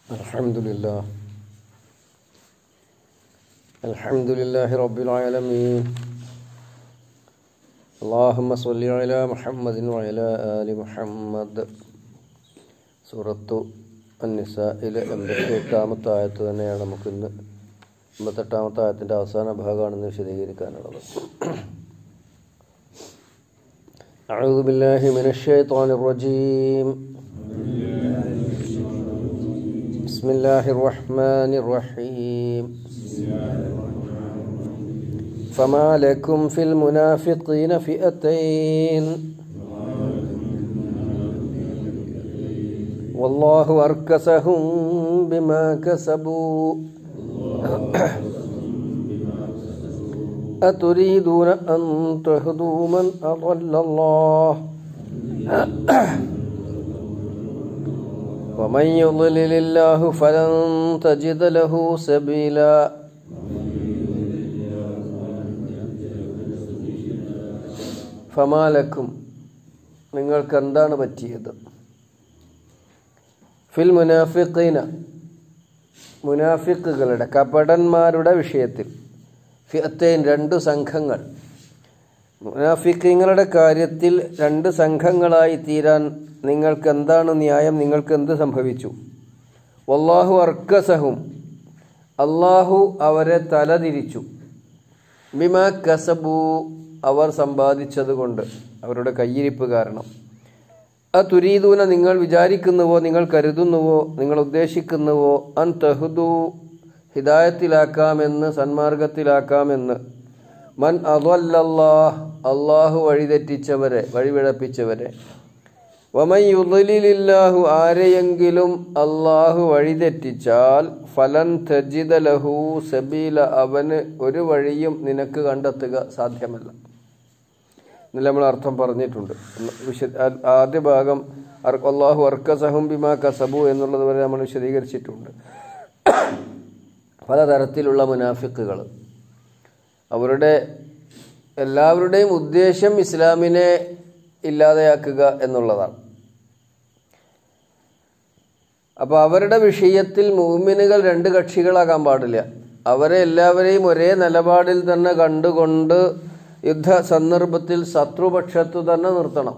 الحمد لله الحمد لله رب العالمين اللهم صل على محمد وعلى آل محمد സൂറത്തു അന്നിസയിലെ എൺപത്തി എട്ടാമത്തെ ആയത്ത് തന്നെയാണ് നമുക്കിന്ന് എൺപത്തെട്ടാമത്തെ ആയത്തിൻ്റെ അവസാന ഭാഗമാണെന്ന് വിശദീകരിക്കാനുള്ളത് أعوذ بالله من الشيطان الرجيم بسم الله الرحمن الرحيم فما لكم في المنافقين فئتين والله أركسهم بما كسبوا أتريدون أن تهدوا من أضل الله ومن يضلل الله فلن تجد له سبيلا ഫമാലക്കും നിങ്ങൾക്ക് എന്താണ് പറ്റിയത് ഫിൽ മുനാഫിഖീന മുനാഫിക്കുകളുടെ കപടന്മാരുടെ വിഷയത്തിൽ ഫിയത്തേൻ രണ്ട് സംഘങ്ങൾ മുനാഫിക്കങ്ങളുടെ കാര്യത്തിൽ രണ്ട് സംഘങ്ങളായി തീരാൻ നിങ്ങൾക്ക് എന്താണ് ന്യായം നിങ്ങൾക്ക് എന്ത് സംഭവിച്ചു വല്ലാഹു അർക്കസഹും അള്ളാഹു അവരെ തലതിരിച്ചു ബിമാ കസബു അവർ സമ്പാദിച്ചതുകൊണ്ട് അവരുടെ കയ്യിരിപ്പ് കാരണം ആ തുരീദൂന നിങ്ങൾ വിചാരിക്കുന്നുവോ നിങ്ങൾ കരുതുന്നുവോ നിങ്ങൾ ഉദ്ദേശിക്കുന്നുവോ അൻ തഹുദു ഹിദായത്തിലാക്കാമെന്ന് സന്മാർഗത്തിലാക്കാമെന്ന് മൻ അതൊല്ലല്ലാഹ് അള്ളാഹു വഴിതെറ്റിച്ചവരെ വഴിവിഴപ്പിച്ചവരെ വമൻ യുദലിലില്ലാഹു ആരെയെങ്കിലും അള്ളാഹു വഴിതെറ്റിച്ചാൽ ഫലൻ തജിദ ലഹു സബീല അവന് ഒരു വഴിയും നിനക്ക് കണ്ടെത്തുക സാധ്യമല്ല ഇന്നലെ നമ്മൾ അർത്ഥം പറഞ്ഞിട്ടുണ്ട് വിശ ആദ്യ ഭാഗം അള്ളാഹു അർക്കസഹും ബിമാ കസബു എന്നുള്ളത് വരെ നമ്മൾ വിശദീകരിച്ചിട്ടുണ്ട് പലതരത്തിലുള്ള മുനാഫിക്കുകൾ അവരുടെ എല്ലാവരുടെയും ഉദ്ദേശം ഇസ്ലാമിനെ ഇല്ലാതെയാക്കുക എന്നുള്ളതാണ് അപ്പോൾ അവരുടെ വിഷയത്തിൽ മൂമിനുകൾ രണ്ട് കക്ഷികളാകാൻ പാടില്ല അവരെ എല്ലാവരെയും ഒരേ നിലപാടിൽ തന്നെ കണ്ടുകൊണ്ട് യുദ്ധ സന്ദർഭത്തിൽ ശത്രുപക്ഷത്തു തന്നെ നിർത്തണം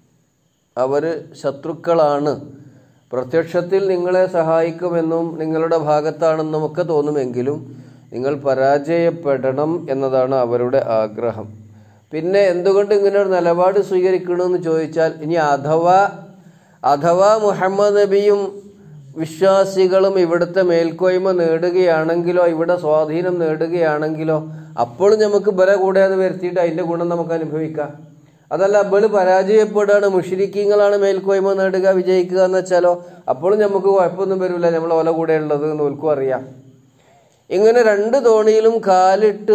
അവർ ശത്രുക്കളാണ് പ്രത്യക്ഷത്തിൽ നിങ്ങളെ സഹായിക്കുമെന്നും നിങ്ങളുടെ ഭാഗത്താണെന്നും ഒക്കെ തോന്നുമെങ്കിലും നിങ്ങൾ പരാജയപ്പെടണം എന്നതാണ് അവരുടെ ആഗ്രഹം പിന്നെ എന്തുകൊണ്ട് ഇങ്ങനെ ഒരു നിലപാട് സ്വീകരിക്കണമെന്ന് ചോദിച്ചാൽ ഇനി അഥവാ അഥവാ മുഹമ്മദ് നബിയും വിശ്വാസികളും ഇവിടുത്തെ മേൽക്കോയ്മ നേടുകയാണെങ്കിലോ ഇവിടെ സ്വാധീനം നേടുകയാണെങ്കിലോ അപ്പോഴും നമുക്ക് ബല കൂടാതെ വരുത്തിയിട്ട് അതിൻ്റെ ഗുണം നമുക്ക് അനുഭവിക്കാം അതല്ല അബ്ബള് പരാജയപ്പെടുകയാണ് മുഷിരിക്കങ്ങളാണ് മേൽക്കോയ്മ നേടുക വിജയിക്കുക എന്ന് വെച്ചാലോ അപ്പോഴും നമുക്ക് കുഴപ്പമൊന്നും വരില്ല നമ്മൾ ഒല കൂടെ ഉള്ളത് എന്ന് ഓൽക്കും അറിയാം ഇങ്ങനെ രണ്ട് തോണിയിലും കാലിട്ട്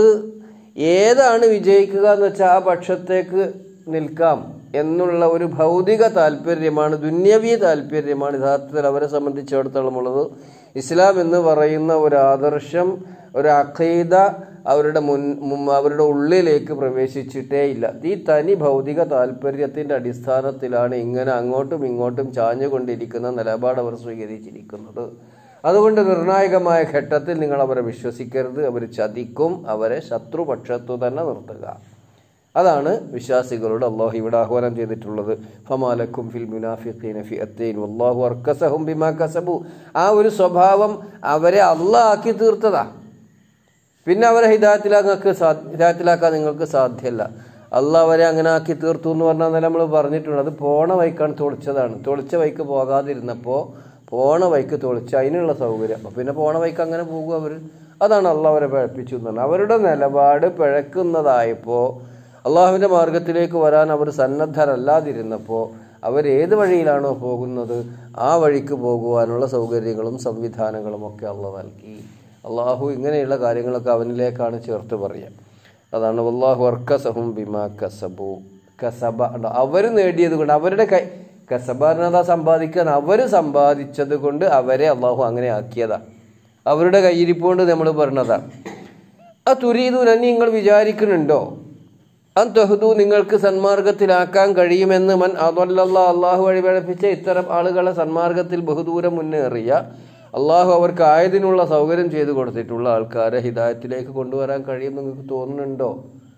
ഏതാണ് വിജയിക്കുക എന്ന് വെച്ചാൽ ആ പക്ഷത്തേക്ക് നിൽക്കാം എന്നുള്ള ഒരു ഭൗതിക താല്പര്യമാണ് ദുന്യവീ താല്പര്യമാണ് യഥാർത്ഥത്തിൽ അവരെ സംബന്ധിച്ചിടത്തോളം ഉള്ളത് ഇസ്ലാം എന്ന് പറയുന്ന ഒരു ആദർശം ഒരു അഖീദ അവരുടെ മുൻ അവരുടെ ഉള്ളിലേക്ക് പ്രവേശിച്ചിട്ടേ ഇല്ല ഈ തനി ഭൗതിക താല്പര്യത്തിൻ്റെ അടിസ്ഥാനത്തിലാണ് ഇങ്ങനെ അങ്ങോട്ടും ഇങ്ങോട്ടും ചാഞ്ഞുകൊണ്ടിരിക്കുന്ന നിലപാട് അവർ സ്വീകരിച്ചിരിക്കുന്നത് അതുകൊണ്ട് നിർണായകമായ ഘട്ടത്തിൽ നിങ്ങൾ അവരെ വിശ്വസിക്കരുത് അവർ ചതിക്കും അവരെ ശത്രുപക്ഷത്തു തന്നെ നിർത്തുക അതാണ് വിശ്വാസികളോട് അള്ളാഹു ഇവിടെ ആഹ്വാനം ചെയ്തിട്ടുള്ളത് ഫമാലക്കും ഫിൽ മുനാഫിഖീന ഫി അത്തൈൻ വല്ലാഹു അർക്കസഹും ബിമാ കസബു ആ ഒരു സ്വഭാവം അവരെ അള്ളാഹ് ആക്കി തീർത്തതാ പിന്നെ അവരെ ഹിദായത്തിലാക്കാൻ ഹിദായത്തിലാക്കാൻ നിങ്ങൾക്ക് സാധ്യമല്ല അള്ളാഹ് അവരെ അങ്ങനെ ആക്കി തീർത്തു എന്ന് പറഞ്ഞാൽ നമ്മൾ പറഞ്ഞിട്ടുണ്ട് അത് പോണ വൈക്കാണ് തുളിച്ചതാണ് തുളിച്ച വൈക്ക് പോകാതിരുന്നപ്പോൾ പോണ വൈക്ക് തുളിച്ച് അതിനുള്ള സൗകര്യം അപ്പം പിന്നെ പോണ വൈക്ക് അങ്ങനെ പോകും അവർ അതാണ് അള്ളാഹ് അവരെ പഴപ്പിച്ചു എന്ന് പറഞ്ഞത് അവരുടെ നിലപാട് പിഴക്കുന്നതായപ്പോൾ അള്ളാഹുവിൻ്റെ മാർഗത്തിലേക്ക് വരാൻ അവർ സന്നദ്ധരല്ലാതിരുന്നപ്പോൾ അവരേത് വഴിയിലാണോ പോകുന്നത് ആ വഴിക്ക് പോകുവാനുള്ള സൗകര്യങ്ങളും സംവിധാനങ്ങളും ഒക്കെ അള്ളാഹ് നൽകി അള്ളാഹു ഇങ്ങനെയുള്ള കാര്യങ്ങളൊക്കെ അവനിലേക്കാണ് ചേർത്ത് പറയുക അതാണ് അള്ളാഹു അർക്കസഹും ബിമാ കസബു കസബ അവർ നേടിയത് കൊണ്ട് അവരുടെ കൈ കസബ എന്നതാ സമ്പാദിക്കാൻ അവർ സമ്പാദിച്ചത് കൊണ്ട് അവരെ അള്ളാഹു അങ്ങനെ ആക്കിയതാ അവരുടെ കയ്യിരിപ്പ് കൊണ്ട് നമ്മൾ പറഞ്ഞതാണ് ആ തുരീതു നിങ്ങൾ വിചാരിക്കുന്നുണ്ടോ അൻ തഹുദു നിങ്ങൾക്ക് സന്മാർഗത്തിലാക്കാൻ കഴിയുമെന്ന് മൻ അതല്ല അള്ളാഹു വഴി പഴപ്പിച്ച ഇത്തരം ആളുകളെ സന്മാർഗത്തിൽ ബഹുദൂരം മുന്നേറിയ അള്ളാഹു അവർക്ക് ആയതിനുള്ള സൗകര്യം ചെയ്തു കൊടുത്തിട്ടുള്ള ആൾക്കാരെ ഹിദായത്തിലേക്ക് കൊണ്ടുവരാൻ കഴിയും നിങ്ങൾക്ക് തോന്നുന്നുണ്ടോ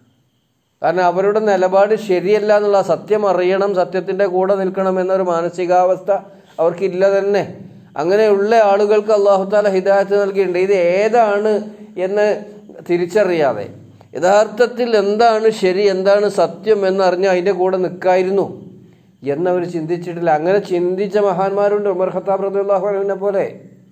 കാരണം അവരുടെ നിലപാട് ശരിയല്ല എന്നുള്ള സത്യം അറിയണം സത്യത്തിൻ്റെ കൂടെ നിൽക്കണം എന്നൊരു മാനസികാവസ്ഥ അവർക്കില്ല തന്നെ അങ്ങനെയുള്ള ആളുകൾക്ക് അള്ളാഹു താല ഹിദായത്ത് നൽകിയിട്ടുണ്ട് ഇത് ഏതാണ് എന്ന് തിരിച്ചറിയാതെ യഥാർത്ഥത്തിൽ എന്താണ് ശരി എന്താണ് സത്യം എന്നറിഞ്ഞ് അതിൻ്റെ കൂടെ നിൽക്കായിരുന്നു എന്നവർ ചിന്തിച്ചിട്ടില്ല അങ്ങനെ ചിന്തിച്ച മഹാന്മാരുണ്ട് ഉമർ ഖത്താബ് റദിയുള്ളാഹുവിനെ പോലെ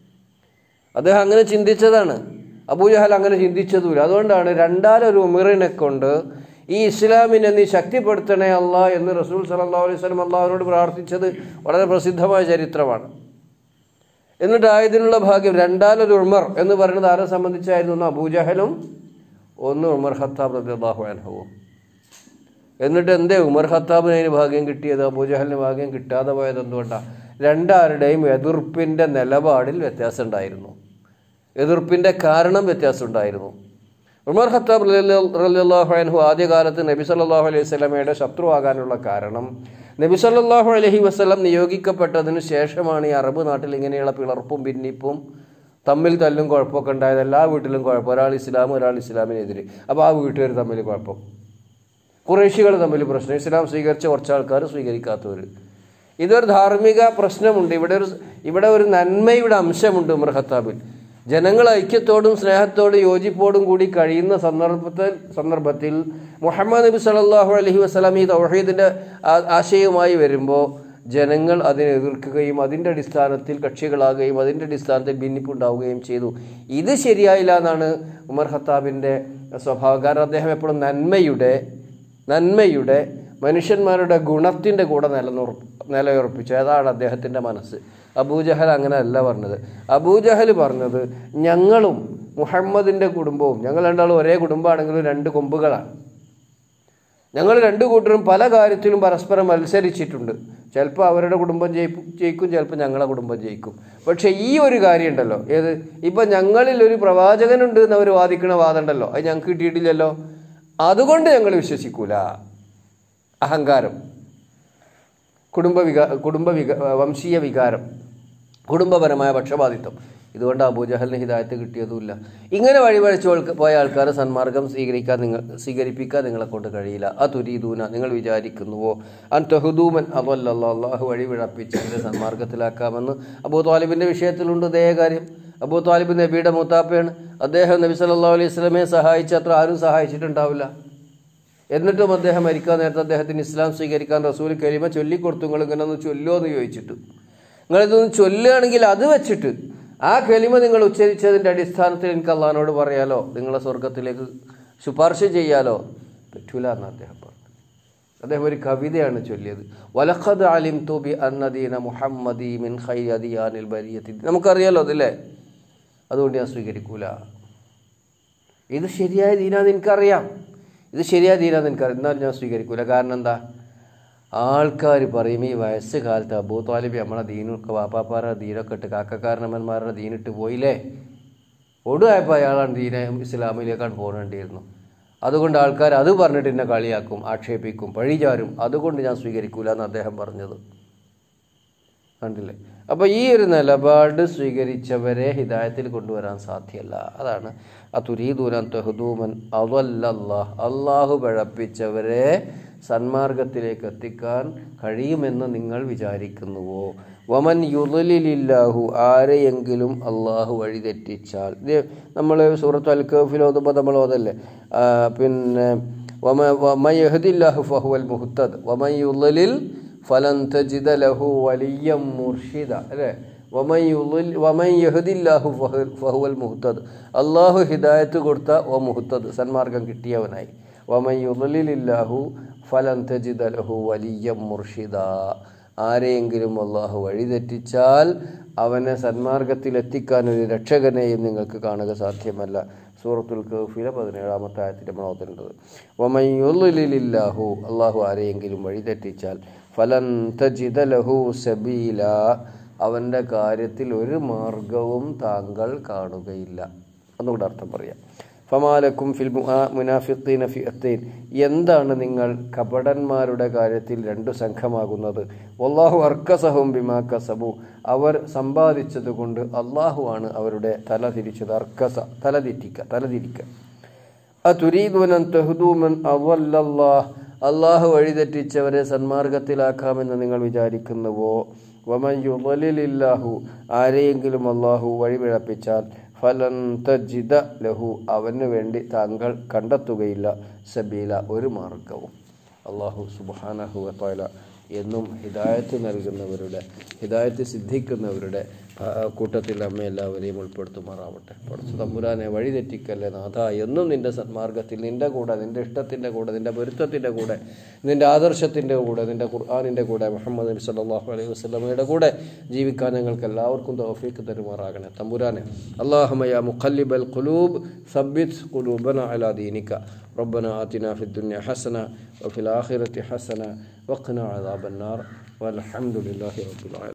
അദ്ദേഹം അങ്ങനെ ചിന്തിച്ചതാണ് അബൂജഹൽ അങ്ങനെ ചിന്തിച്ചതുമില്ല അതുകൊണ്ടാണ് രണ്ടാലൊരു ഉമറിനെ കൊണ്ട് ഈ ഇസ്ലാമിനെ നീ ശക്തിപ്പെടുത്തണേ അല്ല എന്ന് റസൂൽ സല്ലാ അലൈഹി സ്വലം അള്ളാഹുവിനോട് പ്രാർത്ഥിച്ചത് വളരെ പ്രസിദ്ധമായ ചരിത്രമാണ് എന്നിട്ട് ആയതിനുള്ള ഭാഗ്യം രണ്ടാലൊരു ഉമർ എന്ന് പറയുന്നത് ആരെ സംബന്ധിച്ചായിരുന്നു ഒന്ന് അബൂജഹലും ഒന്ന് ഉമർ ഖത്താബ് റദിയുള്ളാഹു അൻഹുവും എന്നിട്ട് എന്തേ ഉമർ ഖത്താബിന് അതിന് ഭാഗ്യം കിട്ടിയത് അബൂജഹലിന് ഭാഗ്യം കിട്ടാതെ പോയത് എന്തുകൊണ്ടാണ് രണ്ടാരുടെയും എതിർപ്പിൻ്റെ നിലപാടിൽ വ്യത്യാസം ഉണ്ടായിരുന്നു എതിർപ്പിൻ്റെ കാരണം വ്യത്യാസം ഉണ്ടായിരുന്നു ഉമർ ഖത്താബ് റലിയല്ലാഹു അൻഹു ആദ്യകാലത്ത് നബി സല്ലല്ലാഹു അലൈഹി വസല്ലമയുടെ ശത്രുവാകാനുള്ള കാരണം നബി സല്ലല്ലാഹു അലൈഹി വസല്ലം നിയോഗിക്കപ്പെട്ടതിന് ശേഷമാണ് ഈ അറബ് നാട്ടിൽ ഇങ്ങനെയുള്ള പിളർപ്പും ഭിന്നിപ്പും തമ്മിൽ തല്ലും കുഴപ്പമൊക്കെ ഉണ്ടായത് എല്ലാ വീട്ടിലും കുഴപ്പം ഒരാൾ ഇസ്ലാം ഒരാൾ ഇസ്ലാമിനെതിരെ അപ്പോൾ ആ വീട്ടുകാർ തമ്മിൽ കുഴപ്പം കുറേശികൾ തമ്മിൽ പ്രശ്നം ഇസ്ലാം സ്വീകരിച്ച കുറച്ച് ആൾക്കാർ സ്വീകരിക്കാത്തവർ ഇതൊരു ധാർമ്മിക പ്രശ്നമുണ്ട് ഇവിടെ ഒരു ഇവിടെ ഒരു നന്മയുടെ അംശമുണ്ട് ഉമർ ഖത്താബിൽ ജനങ്ങൾ ഐക്യത്തോടും സ്നേഹത്തോടും യോജിപ്പോടും കൂടി കഴിയുന്ന സന്ദർഭത്തിൽ സന്ദർഭത്തിൽ മുഹമ്മദ് നബി സല്ലല്ലാഹു അലൈഹി വസല്ലം ഈ തൗഹീദിൻ്റെ ആശയവുമായി വരുമ്പോൾ ജനങ്ങൾ അതിനെ എതിർക്കുകയും അതിൻ്റെ അടിസ്ഥാനത്തിൽ കക്ഷികളാകുകയും അതിൻ്റെ അടിസ്ഥാനത്തിൽ ഭിന്നിപ്പുണ്ടാവുകയും ചെയ്തു ഇത് ശരിയായില്ല എന്നാണ് ഉമർ ഖത്താബിൻ്റെ സ്വഭാവം കാരണം അദ്ദേഹം എപ്പോഴും നന്മയുടെ നന്മയുടെ മനുഷ്യന്മാരുടെ ഗുണത്തിൻ്റെ കൂടെ നിലനിർപ്പ് നിലയുറപ്പിച്ചു അതാണ് അദ്ദേഹത്തിൻ്റെ മനസ്സ് അബൂജഹൽ അങ്ങനെ അല്ല പറഞ്ഞത് അബൂജഹൽ പറഞ്ഞത് ഞങ്ങളും മുഹമ്മദിൻ്റെ കുടുംബവും ഞങ്ങൾ രണ്ടാളും ഒരേ കുടുംബമാണെങ്കിലും രണ്ട് കൊമ്പുകളാണ് ഞങ്ങൾ രണ്ട് കൂട്ടരും പല കാര്യത്തിലും പരസ്പരം മത്സരിച്ചിട്ടുണ്ട് ചിലപ്പോൾ അവരുടെ കുടുംബം ജയിക്കും ജയിക്കും ചിലപ്പോൾ ഞങ്ങളെ കുടുംബം ജയിക്കും പക്ഷേ ഈ ഒരു കാര്യം ഉണ്ടല്ലോ ഏത് ഇപ്പം ഞങ്ങളിൽ ഒരു പ്രവാചകനുണ്ട് എന്ന് അവർ വാദിക്കണ വാദം ഉണ്ടല്ലോ അത് ഞങ്ങൾക്ക് കിട്ടിയിട്ടില്ലല്ലോ അതുകൊണ്ട് ഞങ്ങൾ വിശ്വസിക്കൂല അഹങ്കാരം കുടുംബ വികാ കുടുംബ വിക വംശീയ വികാരം കുടുംബപരമായ പക്ഷപാതിത്വം ഇതുകൊണ്ട് അബൂജഹലിന് ഹിദായത്ത് കിട്ടിയതുമില്ല ഇങ്ങനെ വഴിപഴിച്ചു പോയ ആൾക്കാർ സന്മാർഗം സ്വീകരിക്കാൻ നിങ്ങൾ സ്വീകരിപ്പിക്കാൻ നിങ്ങളെ കൊണ്ട് കഴിയില്ല ആ തുരീദൂന നിങ്ങൾ വിചാരിക്കുന്നുവോ അൻ തഹുദൂമൻ അതല്ലല്ലോ അള്ളാഹു വഴി വിഴപ്പിച്ച് എൻ്റെ സന്മാർഗത്തിലാക്കാമെന്ന് അബൂ താലിബിൻ്റെ വിഷയത്തിലുണ്ട് ഇതേ കാര്യം അബൂ താലിബ് നബിയുടെ മൂത്താപ്പയാണ് അദ്ദേഹം നബി സല്ലല്ലാഹു അലൈഹി സ്വലമയെ സഹായിച്ച അത്ര ആരും സഹായിച്ചിട്ടുണ്ടാവില്ല എന്നിട്ടും അദ്ദേഹം മരിക്കാൻ നേരത്തെ അദ്ദേഹത്തിന് ഇസ്ലാം സ്വീകരിക്കാൻ റസൂൽ കലിമ ചൊല്ലിക്കൊടുത്തു നിങ്ങൾ ഇങ്ങനെ ഒന്ന് ചൊല്ലോ എന്ന് ചോദിച്ചിട്ട് നിങ്ങളിതൊന്ന് ചൊല്ലുകയാണെങ്കിൽ അത് വെച്ചിട്ട് ആ കലിമ നിങ്ങൾ ഉച്ചരിച്ചതിൻ്റെ അടിസ്ഥാനത്തിൽ എനിക്ക് അള്ളഹാനോട് പറയാലോ നിങ്ങളെ സ്വർഗത്തിലേക്ക് ശുപാർശ ചെയ്യാലോ പറ്റൂല എന്ന് അദ്ദേഹം പറഞ്ഞു അദ്ദേഹം ഒരു കവിതയാണ് ചൊല്ലിയത് വലഖദ് അലിം തുബി അന്നദീന മുഹമ്മദി മിൻ ഖൈയദിയാനിൽ ബരിയത്തി നമുക്കറിയാലോ അതല്ലേ അതുകൊണ്ട് ഞാൻ സ്വീകരിക്കൂല ഇത് ശരിയായ ദീനാന്ന് എനിക്കറിയാം ഇത് ശരിയായ ദീനാന്ന് എനിക്കറിയാം എന്നാലും ഞാൻ സ്വീകരിക്കൂല കാരണം എന്താ ആൾക്കാർ പറയും ഈ വയസ്സ് കാലത്ത് അബൂ താലിബ് നമ്മളെ ദീനൊക്കെ വാപ്പാപ്പാരുടെ ദീനൊക്കെ ഇട്ട് കാക്കക്കാരനമ്മന്മാരുടെ ദീനിട്ട് പോയില്ലേ ഒടുവായപ്പോൾ അയാളാണ് ദീന ഇസ്ലാമിലേക്കാണ് പോകേണ്ടിയിരുന്നു അതുകൊണ്ട് ആൾക്കാർ അത് പറഞ്ഞിട്ട് എന്നെ കളിയാക്കും ആക്ഷേപിക്കും പഴിചാരും അതുകൊണ്ട് ഞാൻ സ്വീകരിക്കൂല എന്ന് അദ്ദേഹം പറഞ്ഞത് കണ്ടില്ലേ അപ്പോൾ ഈ ഒരു നിലപാട് സ്വീകരിച്ചവരെ ഹിദായത്തിൽ കൊണ്ടുവരാൻ സാധ്യമല്ല അതാണ് ആ തുരീദൂരൻ തെഹദൂമൻ അതല്ലല്ലാഹ് അള്ളാഹു പഴപ്പിച്ചവരെ സന്മാർഗത്തിലേക്ക് എത്തിക്കാൻ കഴിയുമെന്ന് നിങ്ങൾ വിചാരിക്കുന്നുവോ വമൻ യുദലിലില്ലാഹു ആരെയെങ്കിലും അള്ളാഹു വഴി തെറ്റിച്ചാൽ ഇത് നമ്മൾ സൂറത്ത് അൽ കഫിൽ ഓതുമ്പോൾ നമ്മൾ ഓതല്ലേ ആ, പിന്നെ വമ വമൻ യഹദില്ലാഹു ഫഹുവൽ മുഹ്തദ് വമൻ യുദലിൽ ഫലൻ തജിദ ലഹു വലിയം മുർഷിദ അല്ലേ വമൻ യുളിൽ വമൻ യഹദില്ലാഹു ഫഹ- ഫഹുവൽ മുഹ്തദ് അള്ളാഹു ഹിദായത്ത് കൊടുത്ത ഓ മുഹ്തദ് സന്മാർഗം കിട്ടിയവനായി വമൻ യുളിലില്ലാഹു ഫലൻ തജിദ ലഹു വലിയം മുർഷിദ ആരെയെങ്കിലും അള്ളാഹു വഴിതെറ്റിച്ചാൽ അവനെ സന്മാർഗത്തിൽ എത്തിക്കാൻ ഒരു രക്ഷകനെയും നിങ്ങൾക്ക് കാണുക സാധ്യമല്ല സൂറത്തുൽ കഫിലെ പതിനേഴാമത്തെ ആയത്തിൽ നമ്മൾ ഓതേണ്ടത് വമയുലില്ലാഹു അള്ളാഹു ആരെയെങ്കിലും വഴിതെറ്റിച്ചാൽ ഫലൻ തജിദ ലഹു സബീല അവൻ്റെ കാര്യത്തിൽ ഒരു മാർഗവും താങ്കൾ കാണുകയില്ല ഒന്നുകൂടെ അർത്ഥം പറയാം ഫമാലക്കും ഫിൽ മുഹാ- മുനാഫിഖീന ഫി അത്തൈൻ എന്താണ് നിങ്ങൾ കപടന്മാരുടെ കാര്യത്തിൽ രണ്ടു സംഘമാകുന്നത് വല്ലാഹു അർക്കസഹും ബിമാ കസബു അവർ സമ്പാദിച്ചത് കൊണ്ട് അള്ളാഹുവാണ് അവരുടെ തല തിരിച്ചത് അർക്കസ തല തിരിക്ക തല തിരിക്ക അതുരീദുവനൻ തഹുദൂമൻ അവല്ലല്ലാഹ് അള്ളാഹു വഴിതെറ്റിച്ചവരെ സന്മാർഗത്തിലാക്കാമെന്ന് നിങ്ങൾ വിചാരിക്കുന്നുവോ വമൻ യുളലിലില്ലാഹു ആരെയെങ്കിലും അള്ളാഹു വഴിപിഴപ്പിച്ചാൽ ഫലൻ തജിദ ലഹു അവന് വേണ്ടി താങ്കൾ കണ്ടെത്തുകയില്ല സബീല ഒരു മാർഗവും അള്ളാഹു സുബാനഹു വത്താല എന്നും ഹിദായത്ത് നൽകുന്നവരുടെ ഹിദായത്ത് സിദ്ധിക്കുന്നവരുടെ ആ, കൂട്ടത്തിൽ അമ്മ എല്ലാവരെയും ഉൾപ്പെടുത്തുമാറാവട്ടെ പഠിച്ചു തമ്പുരാനെ വഴിതെറ്റിക്കല്ലേ നാഥ എന്നും നിന്റെ സന്മാർഗത്തിൽ നിന്റെ കൂടെ നിന്റെ ഇഷ്ടത്തിൻ്റെ കൂടെ നിന്റെ പൊരുത്തത്തിൻ്റെ കൂടെ നിന്റെ ആദർശത്തിൻ്റെ കൂടെ നിന്റെ ഖുർആാനിൻ്റെ കൂടെ മുഹമ്മദ് നബി സല്ലല്ലാഹു അലൈഹി വസല്ലമയുടെ കൂടെ ജീവിക്കാൻ ഞങ്ങൾക്ക് എല്ലാവർക്കും തൗഫീക്ക് തരുമാറാകണേ തമ്പുരാനെ അള്ളാഹുമയ മുഖല്ലിബൽ ഖുലൂബ് സബ്ബിത് ഖുലൂബന അലാ ദീനിക ربنا آتنا في الدنيا حسنة وفي الآخرة حسنة وقنا عذاب النار والحمد لله رب العالمين